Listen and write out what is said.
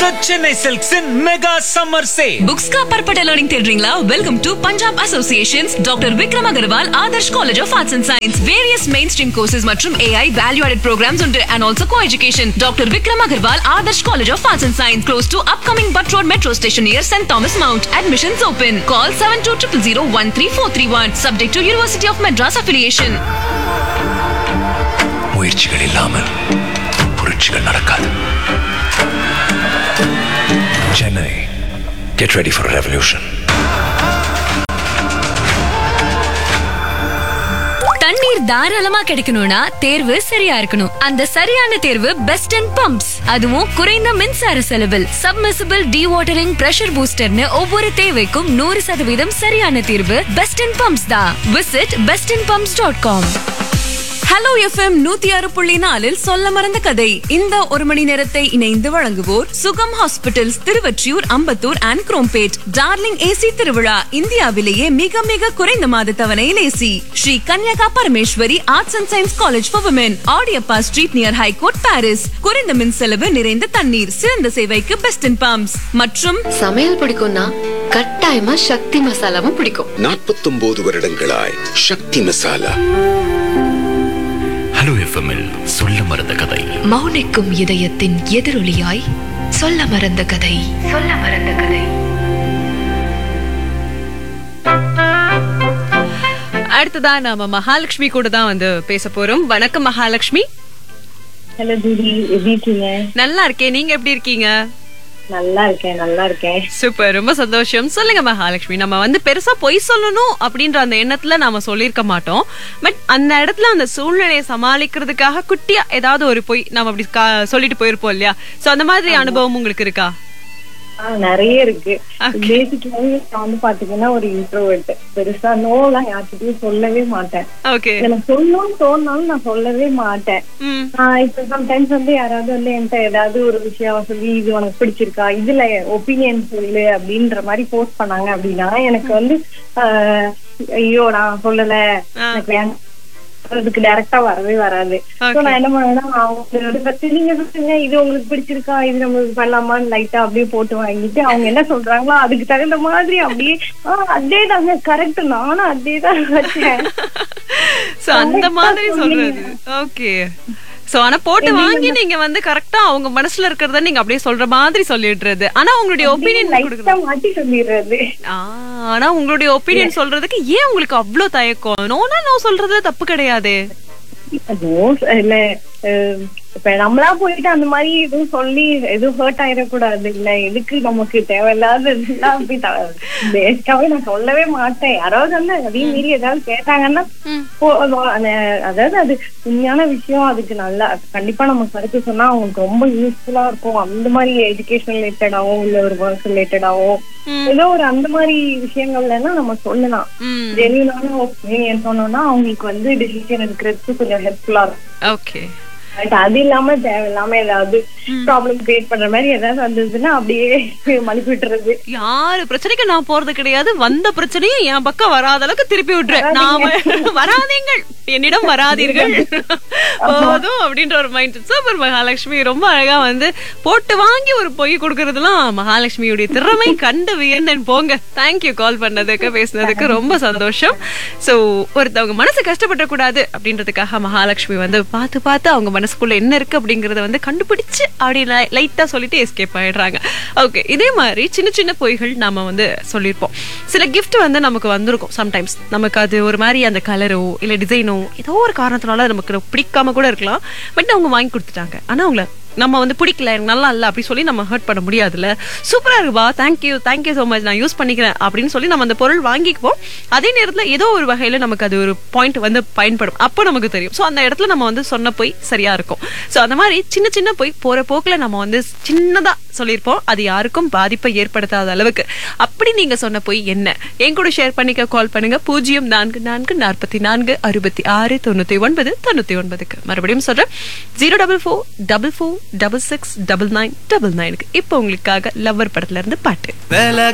The Chennai Silks in Mega Summer Sale. Books का परपटा learning தேடுறீங்களா welcome to Punjab associations doctor Vikram Agarwal Adarsh college of arts and science various mainstream courses மற்றும் AI value added programs உண்டு and also co education doctor Vikram Agarwal Adarsh college of arts and science close to upcoming Butt road metro station near Saint Thomas Mount admissions open call seven two triple zero one three four three one subject to university of Madras affiliation முயற்சிகள் இல்லாமல் புரட்சிகள் நடக்காது Chennai get ready for revolution தண்ணீர் தாராளமா கிடைக்கணும்னா தேர்வு சரியா இருக்கணும் அந்த சரியான தேர்வு பெஸ்ட் அண்ட் பம்ப்ஸ் அதுவும் குறைந்த மின்சார செலவில் சப்மிசிபிள் வாட்டரிங் பிரஷர் பூஸ்டர்னு ஒவ்வொரு தேவைக்கும் நூறு சதவீதம் சரியான தீர்வு பெஸ்ட் அண்ட் பம்ப்ஸ் தான் visit best and pumps dot com hello FM நூத்தி ஆறு புள்ளி நாலில் சொல்ல மறந்த கதை இந்த ஒரு மணி நேரத்தை இணைந்து வழங்குவோர் Sugam hospitals Thiruvottiyur Ambattur and Chromepet darling AC திருவிழா இந்தியாவிலேயே மிக மிக குறைந்த மாத தவணையில் AC Sri Kanyaka Parameswari arts and science college for women Adiyappa street near high court Parrys குறைந்த மின் செலவு நிறைந்த தண்ணீர் சிறந்த சேவைக்கு பெஸ்ட் இன் பம்ப்ஸ் மற்றும் சமையல் பிடிக்கும்னா கட்டாயமா சக்தி மசாலாவும் பிடிக்கும் நாற்பத்தொன்பது வருடங்களாய் சக்தி மசாலா ஹலோ எஃப்எம்மில் சொல்ல மறந்த கதை மௌனிக்கும் இதயத்தின் எதிரொலியாய் சொல்ல மறந்த கதை சொல்ல மறந்த கதை அடுத்ததா நாம மகாலட்சுமி கூட தான் வந்து பேச போறோம் வணக்கம் மகாலட்சுமி ஹலோ தீதி எப்படி இருக்கீங்க நல்லா இருக்கேன் நீங்க எப்படி இருக்கீங்க நல்லா இருக்கேன் நல்லா இருக்கேன் சூப்பர் ரொம்ப சந்தோஷம் சொல்லுங்க மகாலட்சுமி நம்ம வந்து பெருசா பொய் சொல்லணும் அப்படின்ற அந்த எண்ணத்துல நாம சொல்லியிருக்க மாட்டோம் பட் அந்த இடத்துல அந்த சூழ்நிலையை சமாளிக்கிறதுக்காக குட்டியா ஏதாவது ஒரு பொய் நம்ம அப்படி கா- சொல்லிட்டு போயிருப்போம் இல்லையா சோ அந்த மாதிரி அனுபவம் உங்களுக்கு இருக்கா ஆ, நிறைய இருக்கு Okay. பேசிக்கலாவே நான் வந்து பாத்தீங்கன்னா ஒரு இன்ட்ரோவர்ட் பெருசா நோலாம் யார்கிட்டயும் சொல்லவே மாட்டேன் ஓகே எனக்கு சொல்லணும்னு தோணுனாலும் நான் சொல்லவே மாட்டேன் ம் ஆஹ் இப்ப சம்டைம்ஸ் வந்து யாராவது வந்து என்கிட்ட ஏதாவது ஒரு விஷயம் சொல்லி இது உனக்கு பிடிச்சிருக்கா இதுல ஒப்பீனியன் சொல்லு அப்படின்ற மாதிரி போஸ்ட் பண்ணாங்க அப்படின்னா எனக்கு வந்து ஆஹ் ஐயோ நான் சொல்லல எனக்கு வேண்டாம். அதுக்கு டைரக்டா வரவே வராது So, Okay. நான் என்ன பண்ணுவேன்னா அவங்களோட பத்தி நீங்க சொல்லுங்க இது உங்களுக்கு பிடிச்சிருக்கா இது நம்மளுக்கு பண்ணலாமான்னு லைட்டா அப்படியே போட்டு வாங்கிட்டு அவங்க என்ன சொல்றாங்களோ அதுக்கு தகுந்த மாதிரி அப்படியே ஆஹ் அதே தாங்க கரெக்ட் நானும் அதே தான் வச்சேன் சோ அந்த Correct ஆ மாதிரி சொன்னீங்க. சொல்றது ஓகே சோ ஆனா போட்டு வாங்கி நீங்க வந்து கரெக்டா அவங்க மனசுல இருக்கிறத நீங்க அப்படியே சொல்ற மாதிரி சொல்லிடுறது ஆனா உங்களுடைய ஒப்பீனியன் லைட்டா கொடுக்கணும் மாட்டி சொல்லிடுறது ஆ, ஆனா உங்களுடைய ஒப்பீனியன் சொல்றதுக்கு ஏன் உங்களுக்கு அவ்ளோ தயக்கம் நோனா நோ சொல்றதுல தப்பு கிடையாது நோ இல்ல அஹ், இப்ப நம்மளா போயிட்டு அந்த மாதிரி எதுவும் சொல்லி எதுவும் ஹர்ட் ஆயிடக்கூடாது இல்ல எதுக்கு நமக்கு தேவையில்லாத இதெல்லாம் போய் வேஸ்டாவே நான் சொல்லவே மாட்டேன் யாராவது வந்து அதையும் மீறி ஏதாவது கேட்டாங்கன்னா போ- அந்த- அதாவது அது உண்மையான விஷயம் அதுக்கு நல்லா கண்டிப்பா நம்ம கருத்து சொன்னா அவங்களுக்கு ரொம்ப யூஸ்ஃபுல்லா இருக்கும் அந்த மாதிரி எஜுகேஷன் ரிலேட்டடாவும் இல்ல ஒரு ஒர்க் ரிலேட்டடாவும் ஏதோ ஒரு அந்த மாதிரி விஷயங்கள்லாம் நம்ம சொல்லலாம் ம் ஜெனியூனான ஒப்பீனியன் சொன்னோம்னா அவங்களுக்கு வந்து டிசிஷன் எடுக்கிறதுக்கு கொஞ்சம் ஹெல்ப்ஃபுல்லா இருக்கும் ஓகே பட் அது இல்லாம தேவையில்லாம ஏதாவது ப்ராப்ளம் கிரியேட் பண்ற மாதிரி ஏதாவது வந்ததுன்னா அப்படியே மழுப்பி விட்டுறது யாரு பிரச்சனைக்கு நான் போறது கிடையாது வந்த பிரச்சனையும் என் பக்கம் வராத அளவுக்கு திருப்பி விட்டுறேன் நாம வராதீங்கள் என்னிடம் வராதீர்கள் போதும் அப்படின்ற ஒரு மைண்ட் சூப்பர் மகாலட்சுமி ரொம்ப அழகா வந்து போட்டு வாங்கி ஒரு பொய் கொடுக்கறதுலாம் மகாலட்சுமியுடைய திறமை கண்டு வியந்தன் போங்க தேங்க்யூ கால் பண்ணதுக்கு பேசுனதுக்கு ரொம்ப சந்தோஷம் சோ ஒருத்தவங்க மனசு கஷ்டப்பட கூடாது அப்படின்றதுக்காக மகாலட்சுமி வந்து பார்த்து பார்த்து அவங்க மனசுக்குள்ள என்ன இருக்கு அப்படிங்கறத வந்து கண்டுபிடிச்சு அப்படி லைட்டா சொல்லிட்டு எஸ்கேப் ஆயிடுறாங்க ஓகே இதே மாதிரி சின்ன சின்ன பொய்கள் நாம வந்து சொல்லியிருப்போம் சில gift வந்து நமக்கு வந்திருக்கும் சம்டைம்ஸ் நமக்கு அது ஒரு மாதிரி அந்த கலரோ இல்ல டிசைனோ ஏதோ ஒரு காரணத்தினால நமக்கு பிடிக்காம கூட இருக்கலாம் பட் அவங்க வாங்கி கொடுத்துட்டாங்க ஆனா அவங்கள நம்ம வந்து பிடிக்கல எனக்கு நல்லா இல்ல அப்படி சொல்லி நம்ம ஹர்ட் பண்ண முடியாதுல்ல சூப்பரா இருக்குபா தேங்க்யூ தேங்க்யூ ஸோ மச் நான் யூஸ் பண்ணிக்கிறேன் அப்படின்னு சொல்லி நம்ம அந்த பொருள் வாங்கிக்குவோம் அதே நேரத்துல ஏதோ ஒரு வகையில நமக்கு அது ஒரு பாயிண்ட் வந்து பயன்படும் அப்போ நமக்கு தெரியும் ஸோ அந்த இடத்துல நம்ம வந்து சொன்ன போய் சரியா இருக்கும் ஸோ அந்த மாதிரி சின்ன சின்ன போய் போற போக்குல நம்ம வந்து சின்னதா சொல்லியிருப்போம் அது யாருக்கும் பாதிப்பை ஏற்படுத்தாத அளவுக்கு அப்படி நீங்க சொன்ன போய் என்ன என் கூட ஷேர் பண்ணிக்க கால் பண்ணுங்க பூஜ்ஜியம் நான்கு நான்கு நாற்பத்தி நான்கு அறுபத்தி ஆறு தொண்ணூத்தி ஒன்பது தொண்ணூத்தி ஒன்பதுக்கு மறுபடியும் சொல்றேன் zero double four double four double six double nine double நைனுக்கு இப்போ உங்களுக்காக லவ்வர் படத்துல இருந்து பாட்டு